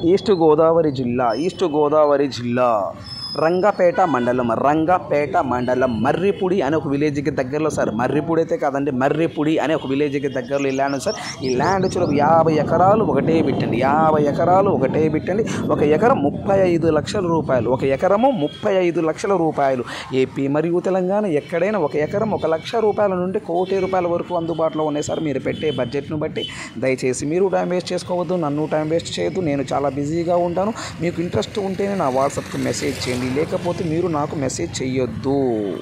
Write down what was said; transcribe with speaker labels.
Speaker 1: east Godavari జిల్లా east Godavari జిల్లా రంగపేట మండలం రంగపేట మండలం మర్రిపూడి అనే ఒక విలేజ్కి దగ్గరలో సార్ మర్రిపూడి అయితే కాదండి మర్రిపూడి అనే ఒక విలేజ్కి దగ్గరలో ఈ ల్యాండ్ ఉంది సార్ ఈ ల్యాండ్ వచ్చి ఒక యాభై ఎకరాలు ఒకటే పెట్టండి యాభై ఎకరాలు ఒకటే పెట్టండి ఒక ఎకరం ముప్పై ఐదు లక్షల రూపాయలు ఒక ఎకరము ముప్పై ఐదు లక్షల రూపాయలు ఏపీ మరియు తెలంగాణ ఎక్కడైనా ఒక ఎకరం ఒక లక్ష రూపాయల నుండి కోటి రూపాయల వరకు అందుబాటులో ఉన్నాయి సార్ మీరు పెట్టే బడ్జెట్ను బట్టి దయచేసి మీరు టైం వేస్ట్ చేసుకోవద్దు నన్ను టైం వేస్ట్ చేయొద్దు నేను చాలా బిజీగా ఉంటాను మీకు ఇంట్రెస్ట్ ఉంటేనే నా వాట్సాప్కి మెసేజ్ చేయండి లేకపోతే మీరు నాకు మెసేజ్ చేయొద్దు